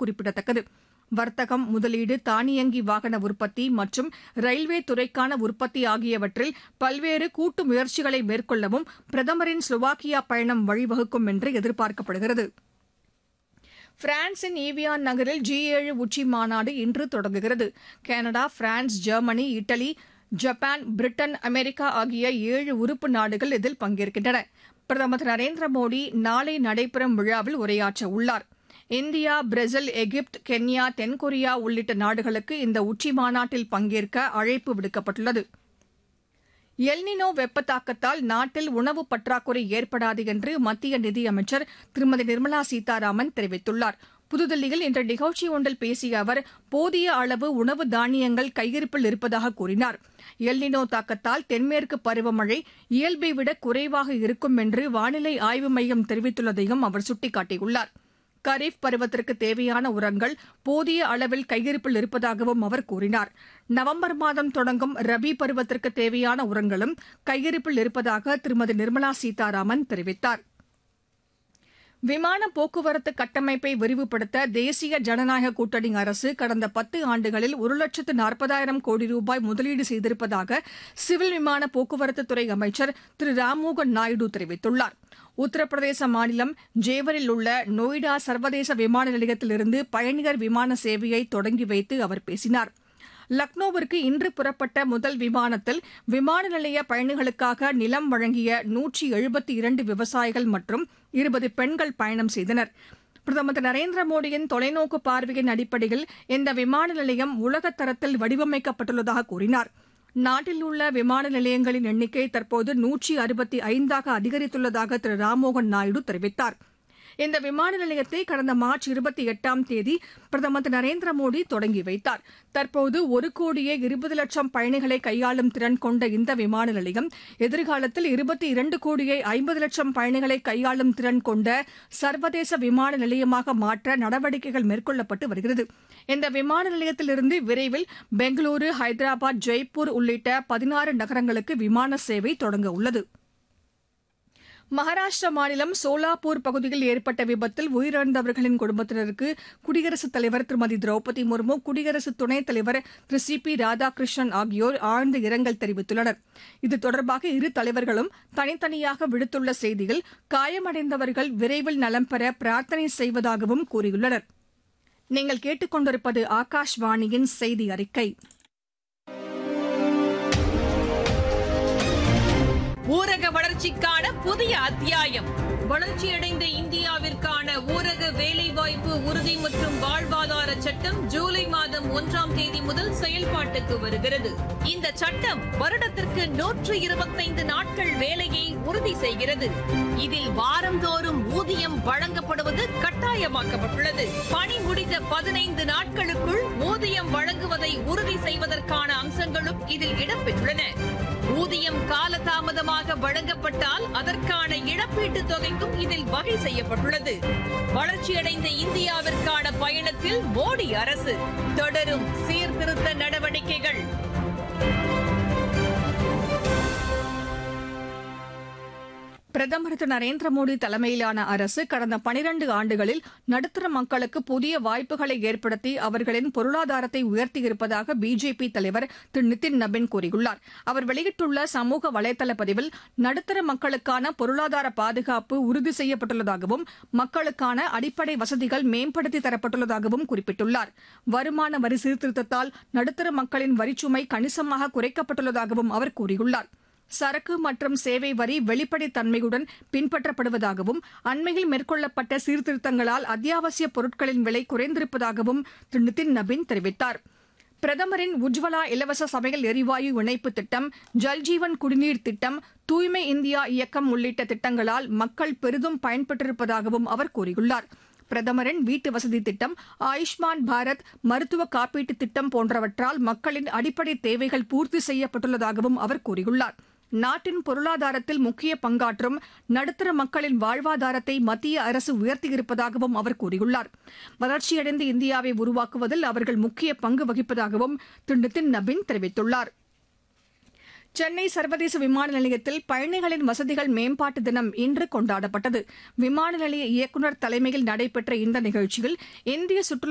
குறிப்பிடத்தக்கது வர்த்தகம் முதலீடு தானியங்கி வாகன உற்பத்தி மற்றும் ரயில்வே துறைக்கான உற்பத்தி ஆகியவற்றில் பல்வேறு கூட்டு முயற்சிகளை மேற்கொள்ளவும் பிரதமரின் ஸ்லோவாக்கியா பயணம் வழிவகுக்கும் என்று எதிர்பார்க்கப்படுகிறது பிரான்சின் ஈவியான் நகரில் ஜி ஏழு உச்சி மாநாடு இன்று தொடங்குகிறது Canada France Germany Italy Japan Britain America ஆகிய ஏழு உறுப்பு நாடுகள் இதில் பங்கேற்கின்றன பிரதமர் திரு நரேந்திர மோடி நாளை நடைபெறும் விழாவில் உரையாற்ற உள்ளார் இந்தியா பிரேசில் எகிப்து கென்யா தென்கொரியா உள்ளிட்ட நாடுகளுக்கு இந்த உச்சி மாநாட்டில் பங்கேற்க அழைப்பு விடுக்கப்பட்டுள்ளது எல்னினோ வெப்ப தாக்கத்தால் நாட்டில் உணவு பற்றாக்குறை ஏற்படாது என்று மத்திய நிதியமைச்சர் திருமதி நிர்மலா சீதாராமன் தெரிவித்துள்ளார் புதுதில்லியில் இன்று நிகழ்ச்சி ஒன்றில் பேசிய அவர் போதிய அளவு உணவு தானியங்கள் கையிருப்பில் இருப்பதாக கூறினார் எல்னினோ தாக்கத்தால் தென்மேற்கு பருவமழை இயல்பை விட குறைவாக இருக்கும் என்று வானிலை ஆய்வு மையம் தெரிவித்துள்ளதையும் அவர் சுட்டிக்காட்டியுள்ளார் கரீப் பருவத்திற்கு தேவையான உரங்கள் போதிய அளவில் கையிருப்பில் இருப்பதாகவும் அவர் கூறினார் நவம்பர் மாதம் தொடங்கும் ரபி பருவத்திற்கு தேவையான உரங்களும் கையிருப்பில் இருப்பதாக திருமதி நிர்மலா சீதாராமன் தெரிவித்தார் விமான போக்குவரத்து கட்டமைப்பை விரிவுபடுத்த தேசிய ஜனநாயக கூட்டணி அரசு கடந்த பத்து ஆண்டுகளில் ஒரு லட்சத்து நாற்பதாயிரம் கோடி ரூபாய் முதலீடு செய்திருப்பதாக சிவில் விமான போக்குவரத்துத்துறை அமைச்சர் திரு ராம்மோகன் நாயுடு தெரிவித்துள்ளார் உத்தரப்பிரதேச மாநிலம் ஜேவரில் உள்ள நொய்டா சர்வதேச விமான நிலையத்திலிருந்து பயணியர் விமான சேவையை தொடங்கி வைத்து அவர் பேசினார் லக்னோவிற்கு இன்று புறப்பட்ட முதல் விமானத்தில் விமான நிலைய பயணிகளுக்காக நிலம் வழங்கிய நூற்றி எழுபத்தி இரண்டு விவசாயிகள் மற்றும் இருபது பெண்கள் பயணம் செய்தனர் பிரதமர் திரு நரேந்திர மோடியின் தொலைநோக்கு பார்வையின் அடிப்படையில் இந்த விமான நிலையம் உலகத் தரத்தில் வடிவமைக்கப்பட்டுள்ளதாக கூறினார் நாட்டில் உள்ள விமான நிலையங்களின் எண்ணிக்கை தற்போது நூற்றி அறுபத்தி ஐந்தாக அதிகரித்துள்ளதாக திரு ராம்மோகன் நாயுடு தெரிவித்தார் இந்த விமான நிலையத்தை கடந்த மார்ச் இருபத்தி எட்டாம் தேதி பிரதமர் திரு நரேந்திர மோடி தொடங்கி வைத்தார் தற்போது ஒரு கோடியே இருபது லட்சம் பயணிகளை கையாளும் திறன் கொண்ட இந்த விமான நிலையம் எதிர்காலத்தில் இருபத்தி இரண்டு கோடியே ஐம்பது லட்சம் பயணிகளை கையாளும் திறன் கொண்ட சர்வதேச விமான நிலையமாக மாற்ற நடவடிக்கைகள் மேற்கொள்ளப்பட்டு வருகிறது இந்த விமான நிலையத்திலிருந்து விரைவில் பெங்களூரு ஹைதராபாத் ஜெய்ப்பூர் உள்ளிட்ட பதினாறு நகரங்களுக்கு விமான சேவை தொடங்க உள்ளது மகாராஷ்டிரா மாநிலம் சோலாப்பூர் பகுதியில் ஏற்பட்ட விபத்தில் உயிரிழந்தவர்களின் குடும்பத்தினருக்கு குடியரசுத் தலைவர் திருமதி திரௌபதி முர்மு குடியரசு துணைத் தலைவர் திரு சி பி ராதாகிருஷ்ணன் ஆகியோர் ஆழ்ந்த இரங்கல் தெரிவித்துள்ளனர் இது தொடர்பாக இரு தலைவர்களும் தனித்தனியாக விடுத்துள்ள செய்தியில் காயமடைந்தவர்கள் விரைவில் நலம் பெற பிரார்த்தனை செய்வதாகவும் கூறியுள்ளனர் நீங்கள் கேட்டுக்கொண்டிருப்பது ஆகாஷ்வாணியின் செய்தி அறிக்கை ஊரக வளர்ச்சிக்கான புதிய அத்தியாயம் வளர்ச்சியடைந்த இந்தியாவிற்கான ஊரக வேலைவாய்ப்பு உறுதி மற்றும் வாழ்வாதார சட்டம் ஜூலை மாதம் ஒன்றாம் தேதி முதல் செயல்பாட்டுக்கு வருகிறது இந்த சட்டம் வருடத்திற்கு நூற்று இருபத்தைந்து நாட்கள் வேலையை உறுதி செய்கிறது இதில் வாரந்தோறும் ஊதியம் வழங்கப்படுவது கட்டாயமாக்கப்பட்டுள்ளது பணி முடிந்த பதினைந்து நாட்களுக்குள் ஊதியம் வழங்குவதை உறுதி செய்வதற்கான அம்சங்களும் இதில் இடம்பெற்றுள்ளன ஊதியம் காலதாமதமாக வழங்கப்பட்டால் அதற்கான இழப்பீட்டுத் தொகைக்கும் இதில் வகை செய்யப்பட்டுள்ளது வளர்ச்சியடைந்த இந்தியாவிற்கான பயணத்தில் மோடி அரசு தொடரும் சீர்திருத்த நடவடிக்கைகள் பிரதமர் திரு நரேந்திர மோடி தலைமையிலான அரசு கடந்த பனிரண்டு ஆண்டுகளில் நடுத்தர மக்களுக்கு புதிய வாய்ப்புகளை ஏற்படுத்தி அவர்களின் பொருளாதாரத்தை உயர்த்தியிருப்பதாக பிஜேபி தலைவர் திரு நிதின் நபின் கூறியுள்ளார் அவர் வெளியிட்டுள்ள சமூக வலைதள பதிவில் நடுத்தர மக்களுக்கான பொருளாதார பாதுகாப்பு உறுதி செய்யப்பட்டுள்ளதாகவும் மக்களுக்கான அடிப்படை வசதிகள் மேம்படுத்தி தரப்பட்டுள்ளதாகவும் குறிப்பிட்டுள்ளார் வருமான வரி சீர்திருத்தத்தால் நடுத்தர மக்களின் வரிச்சுமை கணிசமாக குறைக்கப்பட்டுள்ளதாகவும் அவர் கூறியுள்ளார் சரக்கு மற்றும் சேவை வரி வெளிப்படைத்தன்மையுடன் பின்பற்றப்படுவதாகவும் அண்மையில் மேற்கொள்ளப்பட்ட சீர்திருத்தங்களால் அத்தியாவசிய பொருட்களின் விலை குறைந்திருப்பதாகவும் திரு நிதின் நபின் தெரிவித்தார் பிரதமரின் உஜ்வலா இலவச சமையல் எரிவாயு இணைப்பு திட்டம் ஜல்ஜீவன் குடிநீர் திட்டம் தூய்மை இந்தியா இயக்கம் உள்ளிட்ட திட்டங்களால் மக்கள் பெரிதும் பயன்பெற்றிருப்பதாகவும் அவர் கூறியுள்ளார் பிரதமரின் வீட்டு வசதி திட்டம் ஆயுஷ்மான் பாரத் மருத்துவ காப்பீட்டு திட்டம் போன்றவற்றால் மக்களின் அடிப்படை தேவைகள் பூர்த்தி செய்யப்பட்டுள்ளதாகவும் அவர் கூறியுள்ளார் நாட்டின் பொருளாதாரத்தில் முக்கிய பங்காற்றும் நடுத்தர மக்களின் வாழ்வாதாரத்தை மத்திய அரசு உயர்த்தியிருப்பதாகவும் அவர் கூறியுள்ளார் வளர்ச்சியடைந்த இந்தியாவை உருவாக்குவதில் அவர்கள் முக்கிய பங்கு வகிப்பதாகவும் திரு நிதின் நபின் தெரிவித்துள்ளார் சென்னை சர்வதேச விமான நிலையத்தில் பயணிகளின் வசதிகள் மேம்பாட்டு தினம் இன்று கொண்டாடப்பட்டது விமான நிலைய இயக்குநர் தலைமையில் நடைபெற்ற இந்த நிகழ்ச்சியில் இந்திய சுற்றுலா